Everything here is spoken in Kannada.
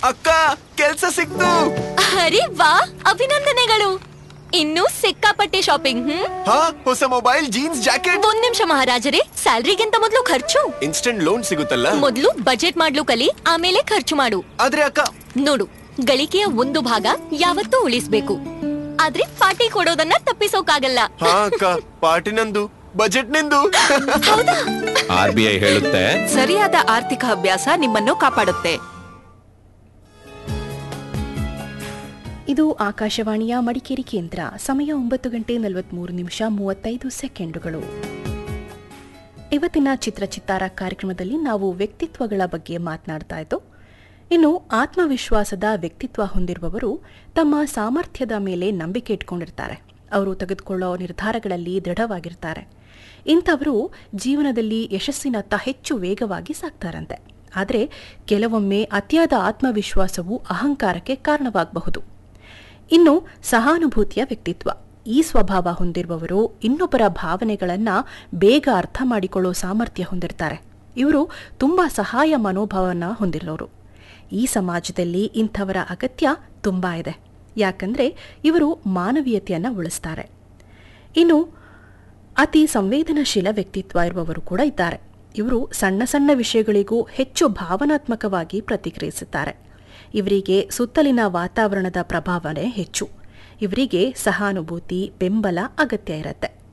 ಅಕ್ಕ ಕೆಲ್ಸ ಸಿಕ್ತು ಅರೆ ವಾ ಅಭಿನಂದನೆಗಳು ಇನ್ನೂ ಸಿಕ್ಕಾಪಟ್ಟೆ ಶಾಪಿಂಗ್ ಹ್ಮ್ ಹಾ ಹೊಸ ಮೊಬೈಲ್ ಜೀನ್ಸ್ ಜಾಕೆಟ್ ಒಂದ್ ನಿಮಿಷ ಮಹಾರಾಜರೇ ಸ್ಯಾಲ್ರಿಗಿಂತ ಮೊದಲು ಖರ್ಚು ಇನ್ಸ್ಟೆಂಟ್ ಲೋನ್ ಸಿಗುತ್ತಲ್ಲ ಮೊದಲು ಬಜೆಟ್ ಮಾಡ್ಲು ಕಲಿ ಆಮೇಲೆ ಖರ್ಚು ಮಾಡು ಆದ್ರೆ ಅಕ್ಕ ನೋಡು ಗಳಿಕೆಯ ಒಂದು ಭಾಗ ಯಾವತ್ತೂ ಉಳಿಸ್ಬೇಕು ಆದ್ರೆ ಪಾರ್ಟಿ ಕೊಡೋದನ್ನ ತಪ್ಪಿಸೋಕಾಗಲ್ಲ ಹಾ ಅಕ್ಕ ಪಾರ್ಟಿ ನಂದು ಬಜೆಟ್ ನಿಂದು ಆರ್ ಬಿ ಐ ಹೇಳುತ್ತೆ ಸರಿಯಾದ ಆರ್ಥಿಕ ಅಭ್ಯಾಸ ನಿಮ್ಮನ್ನು ಕಾಪಾಡುತ್ತೆ ಇದು ಆಕಾಶವಾಣಿಯ ಮಡಿಕೇರಿ ಕೇಂದ್ರ ಸಮಯ ಒಂಬತ್ತು ಗಂಟೆ ನಲವತ್ಮೂರು ನಿಮಿಷ ಮೂವತ್ತೈದು ಸೆಕೆಂಡುಗಳು ಇವತ್ತಿನ ಚಿತ್ರಚಿತ್ತಾರ ಕಾರ್ಯಕ್ರಮದಲ್ಲಿ ನಾವು ವ್ಯಕ್ತಿತ್ವಗಳ ಬಗ್ಗೆ ಮಾತನಾಡ್ತಾ ಇದ್ದು ಇನ್ನು ಆತ್ಮವಿಶ್ವಾಸದ ವ್ಯಕ್ತಿತ್ವ ಹೊಂದಿರುವವರು ತಮ್ಮ ಸಾಮರ್ಥ್ಯದ ಮೇಲೆ ನಂಬಿಕೆ ಇಟ್ಕೊಂಡಿರ್ತಾರೆ ಅವರು ತೆಗೆದುಕೊಳ್ಳೋ ನಿರ್ಧಾರಗಳಲ್ಲಿ ದೃಢವಾಗಿರ್ತಾರೆ ಇಂಥವರು ಜೀವನದಲ್ಲಿ ಯಶಸ್ಸಿನತ್ತ ಹೆಚ್ಚು ವೇಗವಾಗಿ ಸಾಗ್ತಾರಂತೆ ಆದರೆ ಕೆಲವೊಮ್ಮೆ ಅತಿಯಾದ ಆತ್ಮವಿಶ್ವಾಸವು ಅಹಂಕಾರಕ್ಕೆ ಕಾರಣವಾಗಬಹುದು ಇನ್ನು ಸಹಾನುಭೂತಿಯ ವ್ಯಕ್ತಿತ್ವ ಈ ಸ್ವಭಾವ ಹೊಂದಿರುವವರು ಇನ್ನೊಬ್ಬರ ಭಾವನೆಗಳನ್ನ ಬೇಗ ಅರ್ಥ ಮಾಡಿಕೊಳ್ಳೋ ಸಾಮರ್ಥ್ಯ ಹೊಂದಿರ್ತಾರೆ ಇವರು ತುಂಬಾ ಸಹಾಯ ಮನೋಭಾವನ ಹೊಂದಿರೋರು ಈ ಸಮಾಜದಲ್ಲಿ ಇಂಥವರ ಅಗತ್ಯ ತುಂಬಾ ಇದೆ ಯಾಕಂದ್ರೆ ಇವರು ಮಾನವೀಯತೆಯನ್ನ ಉಳಿಸ್ತಾರೆ ಇನ್ನು ಅತಿ ಸಂವೇದನಾಶೀಲ ವ್ಯಕ್ತಿತ್ವ ಇರುವವರು ಕೂಡ ಇದ್ದಾರೆ ಇವರು ಸಣ್ಣ ಸಣ್ಣ ವಿಷಯಗಳಿಗೂ ಹೆಚ್ಚು ಭಾವನಾತ್ಮಕವಾಗಿ ಪ್ರತಿಕ್ರಿಯಿಸುತ್ತಾರೆ ಇವರಿಗೆ ಸುತ್ತಲಿನ ವಾತಾವರಣದ ಪ್ರಭಾವನೆ ಹೆಚ್ಚು ಇವರಿಗೆ ಸಹಾನುಭೂತಿ ಬೆಂಬಲ ಅಗತ್ಯ ಇರುತ್ತೆ